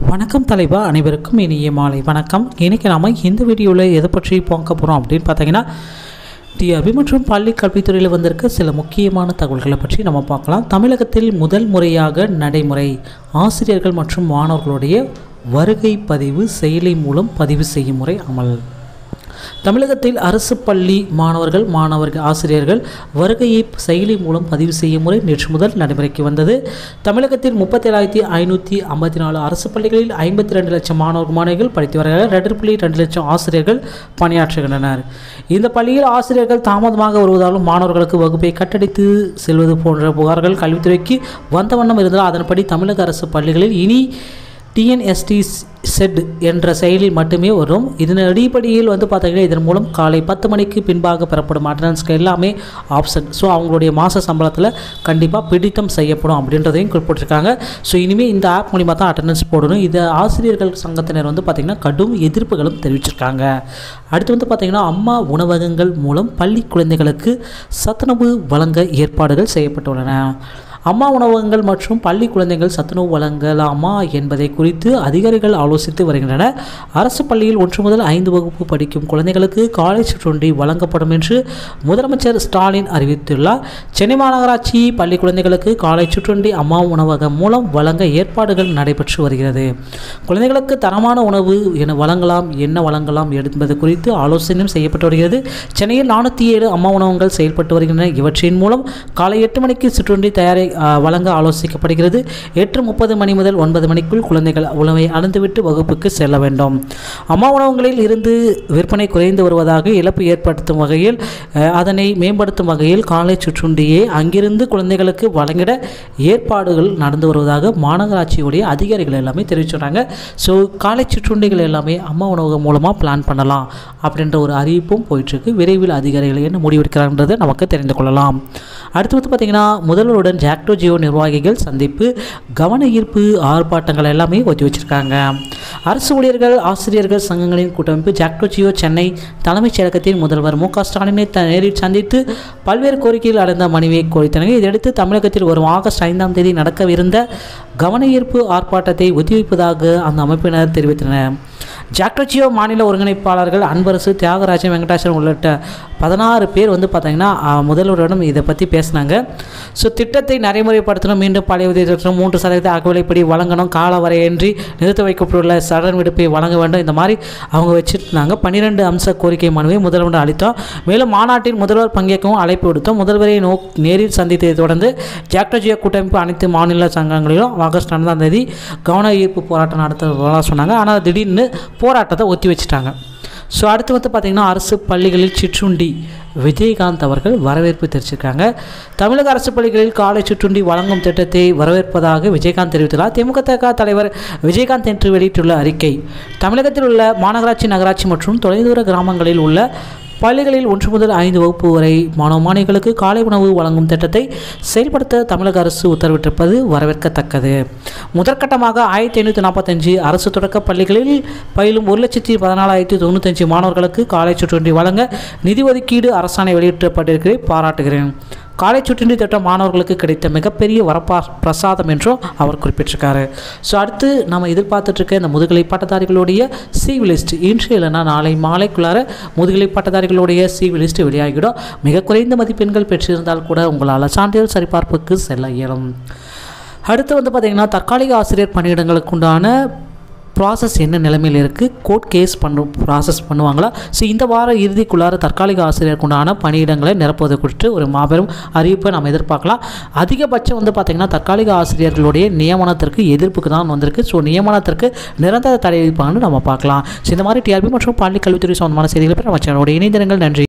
வணக்கம் தலைவா அனைவருக்கும் இனிய மாலை வணக்கம் இன்றைக்கி நாம் இந்த வீடியோவில் எதை பற்றி பார்க்க போகிறோம் அப்படின்னு பார்த்தீங்கன்னா டிஆர்பி மற்றும் பள்ளி கல்வித்துறையில் வந்திருக்க சில முக்கியமான தகவல்களை பற்றி நம்ம பார்க்கலாம் தமிழகத்தில் முதல் முறையாக நடைமுறை ஆசிரியர்கள் மற்றும் மாணவர்களுடைய வருகை பதிவு செயலி மூலம் பதிவு செய்யும் முறை அமல் தமிழகத்தில் அரசு பள்ளி மாணவர்கள் மாணவர்கள் ஆசிரியர்கள் வருகையை செயலி மூலம் பதிவு செய்யும் முறை நேற்று முதல் நடைமுறைக்கு வந்தது தமிழகத்தில் முப்பத்தேழாயிரத்தி ஐநூற்றி ஐம்பத்தி நாலு அரசு பள்ளிகளில் ஐம்பத்தி ரெண்டு லட்சம் மாணவர் மாணவிகள் படித்து வருகிறார்கள் ரெண்டு புள்ளி ரெண்டு லட்சம் ஆசிரியர்கள் பணியாற்றுகின்றனர் இந்த பள்ளியில் ஆசிரியர்கள் தாமதமாக வருவதாலும் மாணவர்களுக்கு வகுப்பை கட்டடித்து செல்வது போன்ற புகார்கள் கல்வித்துறைக்கு வந்த வண்ணம் இருந்தால் அதன்படி தமிழக அரசு பள்ளிகளில் இனி டிஎன்எஸ்டி செட் என்ற செயலில் மட்டுமே வரும் இதன் அடிப்படையில் வந்து பார்த்தீங்கன்னா இதன் மூலம் காலை பத்து மணிக்கு பின்பாக பெறப்படும் அட்டண்டன்ஸ்க்கு எல்லாமே ஆப்ஷன் ஸோ அவங்களுடைய மாத சம்பளத்தில் கண்டிப்பாக பிடித்தம் செய்யப்படும் அப்படின்றதையும் குறிப்பிட்டிருக்காங்க ஸோ இனிமேல் இந்த ஆப் மூலிமா தான் அட்டண்டன்ஸ் போடணும் இதை ஆசிரியர்கள் சங்கத்தினர் வந்து பார்த்திங்கன்னா கடும் எதிர்ப்புகளும் தெரிவிச்சிருக்காங்க அடுத்து வந்து பார்த்திங்கன்னா அம்மா உணவகங்கள் மூலம் பள்ளி குழந்தைகளுக்கு சத்துணவு வழங்க ஏற்பாடுகள் செய்யப்பட்டுள்ளன அம்மா உணவகங்கள் மற்றும் பள்ளி குழந்தைகள் சத்துணவு வழங்கலாமா என்பதை குறித்து அதிகாரிகள் ஆலோசித்து வருகின்றனர் அரசு பள்ளியில் ஒன்று முதல் ஐந்து வகுப்பு படிக்கும் குழந்தைகளுக்கு காலை சிற்றுண்டி வழங்கப்படும் என்று முதலமைச்சர் ஸ்டாலின் அறிவித்துள்ளார் சென்னை மாநகராட்சி பள்ளி குழந்தைகளுக்கு காலை சிற்றுண்டி அம்மா உணவகம் மூலம் வழங்க ஏற்பாடுகள் நடைபெற்று வருகிறது குழந்தைகளுக்கு தரமான உணவு என வழங்கலாம் என்ன வழங்கலாம் என்பது குறித்து ஆலோசனையும் செய்யப்பட்டு வருகிறது சென்னையில் நானூற்றி ஏழு அம்மா உணவகங்கள் செயல்பட்டு வருகின்றன இவற்றின் மூலம் காலை எட்டு மணிக்கு சிற்றுண்டி தயாரை ஆஹ், வழங்க ஆலோசிக்கப்படுகிறது எட்டு முப்பது மணி முதல் ஒன்பது மணிக்குள் குழந்தைகள் உணவை அருந்துவிட்டு வகுப்புக்கு செல்ல வேண்டும் அம்மா உணவகங்களில் இருந்து விற்பனை குறைந்து வருவதாக இழப்பு ஏற்படுத்தும் வகையில் ஆஹ், அதனை மேம்படுத்தும் வகையில் காலை சுற்றுண்டியை அங்கிருந்து குழந்தைகளுக்கு வழங்கிட ஏற்பாடுகள் நடந்து வருவதாக மாநகராட்சியுடைய அதிகாரிகள் எல்லாமே தெரிவிச்சுறாங்க ஸோ காலை சிற்றுண்டிகள் எல்லாமே அம்மா உணவகம் மூலமாக பிளான் பண்ணலாம் அப்படின்ற ஒரு அறிவிப்பும் போயிட்டுருக்கு விரைவில் அதிகாரிகள் என்ன முடிவெடுக்கிறாங்கன்றதை நமக்கு தெரிந்து கொள்ளலாம் அடுத்து வந்து பார்த்திங்கன்னா முதல்வருடன் ஜாக்டோ ஜியோ நிர்வாகிகள் சந்திப்பு கவன ஈர்ப்பு ஆர்ப்பாட்டங்கள் எல்லாமே ஒத்தி வச்சிருக்காங்க அரசு ஊழியர்கள் ஆசிரியர்கள் சங்கங்களின் கூட்டமைப்பு ஜாக்டோ ஜியோ சென்னை தலைமைச் செயலகத்தில் முதல்வர் மு க ஸ்டாலினை த- நேரில் சந்தித்து பல்வேறு கோரிக்கைகள் அடைந்த மனுவை கோரித்தனர் இதையடுத்து தமிழகத்தில் வரும் ஆகஸ்ட் ஐந்தாம் தேதி நடக்கவிருந்த கவன ஈர்ப்பு ஆர்ப்பாட்டத்தை ஒத்திவைப்பதாக அந்த அமைப்பினர் தெரிவித்தனர் ஜாக்டோச்சியோ மாநில ஒருங்கிணைப்பாளர்கள் அன்பரசு தியாகராஜன் வெங்கடாச்சலம் உள்ளிட்ட பதினாறு பேர் வந்து பார்த்திங்கன்னா அஹ், முதல்வரிடம் இதை பற்றி பேசினாங்க ஸோ திட்டத்தை நடைமுறைப்படுத்தணும் மீண்டும் பழைய உதவி திட்டம் மூன்று சதவீத அகவிலைப்படி வழங்கணும் காலவரையின்றி நிறுத்த வைக்கப்பட்டுள்ள சடன் விடுப்பை வழங்க வேண்டும் இந்த மாதிரி அவங்க வச்சுருந்தாங்க பன்னிரெண்டு அம்ச கோரிக்கை மனுவை முதல்வரிடம் அளித்தோம் மேலும் மாநாட்டில் முதல்வர் பங்கேற்கவும் அழைப்பு விடுத்தோம் முதல்வரை நோ நேரில் சந்தித்ததை தொடர்ந்து ஜாக்டோஜியோ கூட்டமைப்பு அனைத்து மாநில சங்கங்களிலும் ஆகஸ்ட் ரெண்டாம் தேதி கவன ஈர்ப்பு போராட்டம் நடத்துவதாக சொன்னாங்க ஆனால் திடீர்னு போராட்டத்தை ஒத்தி வச்சுட்டாங்க ஸோ அடுத்து வந்து பார்த்திங்கன்னா அரசு பள்ளிகளில் சிற்றுண்டி விஜயகாந்த் அவர்கள் வரவேற்பு தெரிவிச்சிருக்காங்க தமிழக அரசு பள்ளிகளில் காலை சிற்றுண்டி வழங்கும் திட்டத்தை வரவேற்பதாக விஜயகாந்த் தெரிவித்துள்ளார் திமுக தலைவர் விஜயகாந்த் என்று வெளியிட்டுள்ள அறிக்கை தமிழகத்தில் உள்ள மாநகராட்சி நகராட்சி மற்றும் தொலைதூர கிராமங்களில் உள்ள பள்ளிகளில் ஒன்று முதல் ஐந்து வகுப்பு வரை மாணவ மாணவிகளுக்கு காலை உணவு வழங்கும் திட்டத்தை செயல்படுத்த தமிழக அரசு உத்தரவிட்டிருப்பது வரவேற்கத்தக்கது முதற்கட்டமாக ஆயிரத்தி ஐநூற்றி நாற்பத்தஞ்சு அரசு தொடக்க பள்ளிகளில் பயிலும் ஒரு லட்சத்தி பதினாலாயிரத்தி தொண்ணூத்தஞ்சு மாணவர்களுக்கு காலை சுற்றுண்டி வழங்க நிதி ஒதுக்கீடு அரசாணை வெளியிட்டப்பட்டிருக்கிறதை பாராட்டுகிறேன் காலை சுற்றுண்டி திட்டம் மாணவர்களுக்கு கிடைத்த மிகப்பெரிய வரப்பா பிரசாதம் என்றும் அவர் குறிப்பிட்டிருக்காரு ஸோ அடுத்து நம்ம எதிர்பார்த்துட்டு இருக்க இந்த முதுகலை பட்டதாரிகளுடைய சிவி லிஸ்ட் இன்று இல்லைன்னா நாளை மாலைக்குள்ளார முதுகலை பட்டதாரிகளுடைய சிவி லிஸ்ட் வெளியாகிடும் மிக குறைந்த மதிப்பெண்கள் பெற்றிருந்தால் கூட உங்களால் சான்றிதழ் சரிபார்ப்புக்கு செல்ல இயலும் அடுத்து வந்து பார்த்திங்கன்னா தற்காலிக ஆசிரியர் பணியிடங்களுக்கு உண்டான ப்ராசஸ் என்ன நிலைமையில் இருக்குது கோர்ட் கேஸ் பண்ண ப்ராசஸ் பண்ணுவாங்களா ஸோ இந்த வார இறுதிக்குள்ளார தற்காலிக ஆசிரியருக்கு உண்டான பணியிடங்களை நிரப்புவது குறித்து ஒரு மாபெரும் அறிவிப்பை நம்ம எதிர்பார்க்கலாம் அதிகபட்சம் வந்து பார்த்திங்கன்னா தற்காலிக ஆசிரியர்களுடைய நியமனத்திற்கு எதிர்ப்புக்கு தான் வந்திருக்கு ஸோ நியமனத்திற்கு நிரந்தர தடை விதிப்பாங்கன்னு நம்ம பார்க்கலாம் ஸோ இந்த மாதிரி டிஆர்பி மற்றும் பள்ளி கல்வித்துறை சம்பந்தமான செய்திகளை பெற நம்ம சேனலோட இணைந்திருங்கள் நன்றி